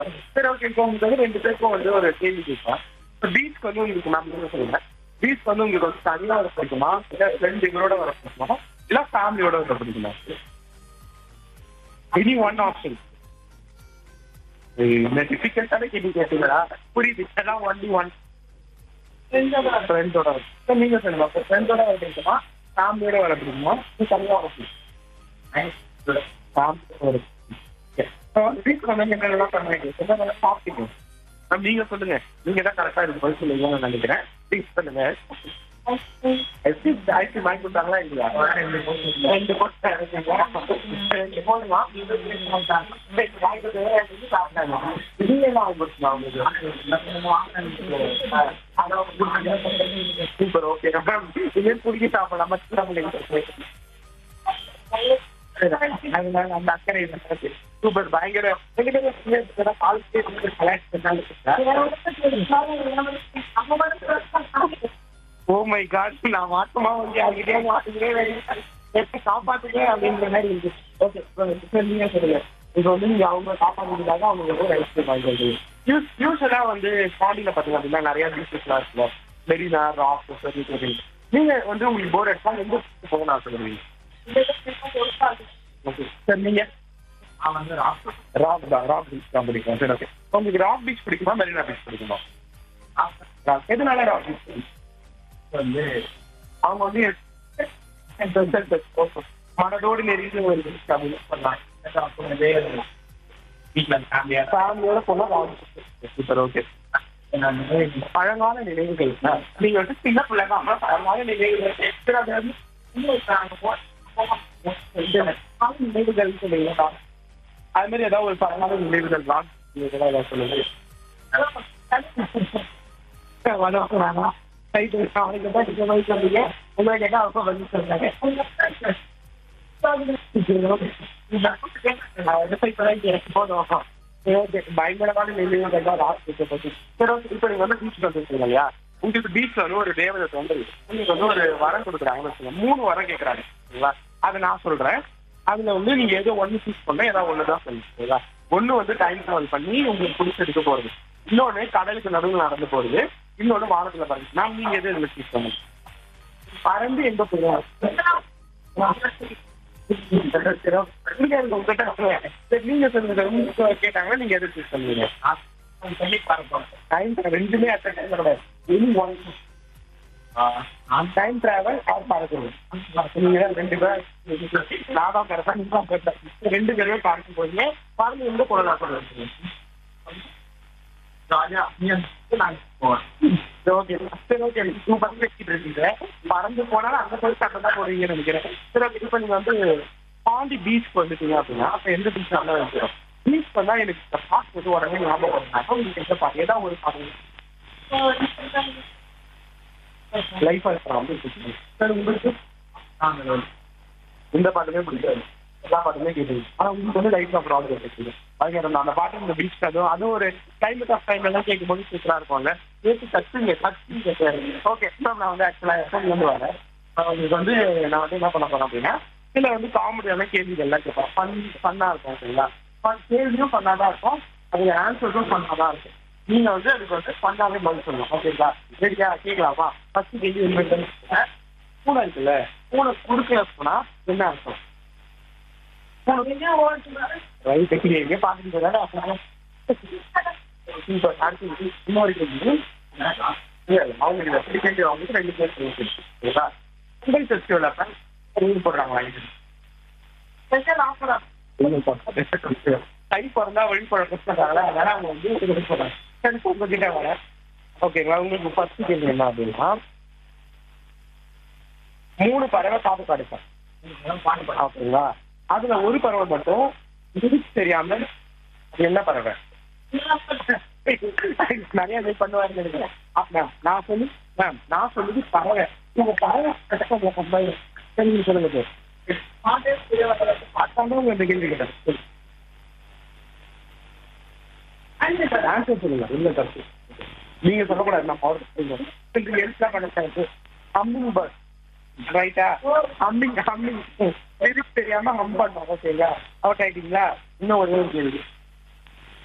சரி ஓகே இப்போ உங்களுக்கு வந்து ரெண்டு பேருக்கும் வந்து ஒரு கேள்வி கேட்பேன் இப்போ பீச் வந்து உங்களுக்கு நான் என்ன சொல்லுவேன் பீச் வந்து உங்களுக்கு வந்து தனியாக வர பிடிக்குமா இல்லை ஃப்ரெண்டுகளோட வர பிடிக்குமா இல்லை ஃபேமிலியோட வர பிடிக்குமா எனி ஒன் ஆப்ஷன் இந்த டிஃபிகல்ட்டான கேள்வி கேட்டீங்களா புரியுது எல்லாம் ஒன்லி ஒன் ஃப்ரெண்டோட வர நீங்க சொல்லுங்க அப்போ ஃப்ரெண்டோட வர பிடிக்குமா ஃபேமிலியோட வர பிடிக்குமா இல்லை தனியாக வர பிடிக்குமா ஃபேமிலியோட வர நீங்க சொல்லுங்க நீங்க தான் கரெக்டா இருக்கு பதில் சொல்லுவீங்கன்னு நினைக்கிறேன் ப்ளீஸ் சொல்லுங்க ஐஸ்கிரீம் வாங்கி கொடுத்தாங்களா இல்லையா ரெண்டு போட்டு ரெண்டு போடுமா சூப்பர் ஓகே இதே பிடிக்கி சாப்பிடலாமா அதனால அந்த அக்கறை சூப்பர் பயங்கர ஓ மை காட் நான் மாற்றமா வந்து யார்கிட்டயே மாட்டுக்கிறேன் எப்படி காப்பாத்துக்கிறேன் அப்படின்ற மாதிரி இருக்கு ஓகே நீங்க சொல்லுங்க இப்போ வந்து நீங்க அவங்க காப்பாத்துறதுக்காக அவங்க வந்து ஐஸ்கிரீம் வாங்கி யூஸ் யூஸ்வலா வந்து ஸ்டார்டிங்ல பாத்தீங்க அப்படின்னா நிறைய பீச்சஸ்லாம் இருக்கும் மெரினா ராக் சரி சரி நீங்க வந்து உங்களுக்கு போர் அடிச்சா எந்த போகணும் சொல்லுவீங்க ஓகே சார் நீங்க ராக் தான் ராக் பீச் தான் பிடிக்கும் சரி ஓகே உங்களுக்கு ராக் பீச் பிடிக்குமா மெரினா பீச் பிடிக்குமா ராக். எதனால ராக் பீச் வந்து அவங்க வந்து மனதோடு நெருங்கி ஒரு பீச் அப்படின்னு பண்ணலாம் ஃபேமிலியோட போனா ராக் பீச் சூப்பர் ஓகே பழங்கால நினைவுகள் நீங்க வந்து சின்ன பிள்ளைங்க ஆனா பழங்கால நினைவுகள் சரி, அது வந்து இன்னும் நாங்க போ- பழங்கால நினைவுகள் சொல்லுவீங்களா அது மாதிரி ஏதாவது ஒரு பழங்கால நினைவுகள் ராக் ஏதாவது சொல்லுங்க வணக்கம் வேணாம் ரைட்டு அவனுக்கு தான் இந்த மாதிரி சொன்னீங்க உங்களை கேட்டா அவங்க வந்து சொன்னாங்க பயங்கரமான நினைவுகள் தான் ராக் பீச்சை பத்தி சரி okay, இப்போ நீங்க வந்து பீச் வந்துருக்கீங்க இல்லையா உங்களுக்கு பீச்ல வந்து ஒரு தேவதை வந்து உங்களுக்கு வந்து ஒரு வரம் கொடுக்குறாங்கன்னு வச்சுக்கோங்க மூணு வரம் கேட்கறாங்க சரிங்களா அதை நான் சொல்றேன் அதுல வந்து நீங்க ஏதோ ஒண்ணு சூஸ் பண்ண ஏதாவது ஒண்ணு தான் சொல்லுங்க சரிங்களா ஒண்ணு வந்து டைம் ட்ராவல் பண்ணி உங்களுக்கு பிடிச்சதுக்கு போறது இன்னொன்னு கடலுக்கு நடுவில் நடந்து போறது இன்னொன்னு வானத்துல பறந்து நான் நீங்க எது இதுல சூஸ் பண்ணுங்க பறந்து எங்க போயிடும் நீங்க சொல்லுங்க உங்களுக்கு கேட்டாங்கன்னா நீங்க எது சூஸ் பண்ணுவீங்க டைம் ரெண்டுமே அட் டைம் கிடையாது any one time travel or பறக்குறது நீங்க ரெண்டு பேர் நான் தான் கரெக்டா நீங்க தான் கரெக்டா ரெண்டு பேருமே பறக்க போறீங்க பறந்து எங்க போடலாம் சொல்லுங்க ஓகே சரி ஓகே சூப்பர் வச்சுட்டு இருக்கீங்க பறந்து போனாலும் அந்த போய் சட்டம் தான் போடுவீங்கன்னு நினைக்கிறேன் சரி ஓகே இப்போ நீங்க வந்து பாண்டி பீச் வந்துட்டீங்க அப்படின்னா அப்ப எந்த பீச் நல்லா வைக்கிறோம் பீச் வந்தா எனக்கு இந்த பாட்டு வந்து உடனே ஞாபகம் வரும் உங்களுக்கு எந்த பாட்டு ஏதாவது ஒரு பாட்டு லைஃப் வந்து சார் உங்களுக்கு இந்த பாட்டுமே பிடிக்காது எல்லா பாட்டுமே கேட்குது ஆனா உங்களுக்கு வந்து லைஃப் ஆஃப் ப்ராப்ளம் இருக்குது அதுக்கு அந்த பாட்டு இந்த பீச் அதுவும் அதுவும் ஒரு கிளைமேட் ஆஃப் டைம் எல்லாம் கேட்கும்போது சூப்பரா இருக்கும்ல கேட்டு கத்துங்க கத்துங்க ஓகே மேம் நான் வந்து ஆக்சுவலா எஃப்எம் வந்து வரேன் நான் உங்களுக்கு வந்து நான் வந்து என்ன பண்ண போறேன் அப்படின்னா இதுல வந்து காமெடியான கேள்விகள் எல்லாம் கேட்பேன் ஃபன் ஃபன்னா இருக்கும் சரிங்களா Fun- கேள்வியும் ஃபன்னாதான் இருக்கும் அதுக்கு ஆன்சர்ஸும் ஃபன்னாதான் இருக்கும் நீங்க வந்து அதுக்கு வந்து ஃபன்னாவே பதில் சொல்லணும் ஓகேங்களா ரெடியா கேட்கலாமா ஃபர்ஸ்ட் கேள்வி என்ன பூனை இருக்குல்ல பூனை குறுக்கல போனா என்ன அர்த்தம் ரைட் எங்க பாத்துட்டு சூப்பர் அடுத்து இன்னொரு கேள்வி அவங்க இதை பிடிக்க அவங்களுக்கு ரெண்டு பேர் ஓகேங்களா உங்கள் ஃபெஸ்டிவல் அப்ப ரூல் போடுறாங்களா கை பிறந்தா வழி போடுறாங்களா அதனால அவங்க வந்து இது போடுறாங்க சரி உங்ககிட்ட வர ஓகேங்களா உங்களுக்கு ஃபர்ஸ்ட் கேள்வி என்ன அப்படின்னா மூணு பறவை காப்பு கிடைக்கும் ஓகேங்களா அதுல ஒரு பறவை மட்டும் இதுக்கு தெரியாம அது என்ன பறவை நிறைய பேர் பண்ணுவாருன்னு நினைக்கிறேன் மேம் நான் சொல்லி மேம் நான் சொல்லுது பறவை உங்க பறவை கிடக்க உங்க கம்பெனி சரி நீங்க சொல்லுங்க சார் பார்த்தாலும் உங்க இந்த கேள்வி கேட்டேன் ஆன்சர் சொல்லுங்க இல்ல தப்பு நீங்க சொல்லக்கூடாது நான் பவர் எழுத்தா பண்ண அம்மிங் பஸ் ரைட்டா அம்மிங் அம்மிங் எதுக்கு தெரியாம ஹம் பண்ணோம் ஓகேங்களா அவுட் ஆயிட்டீங்களா இன்னும் ஒரே ஒரு கேள்வி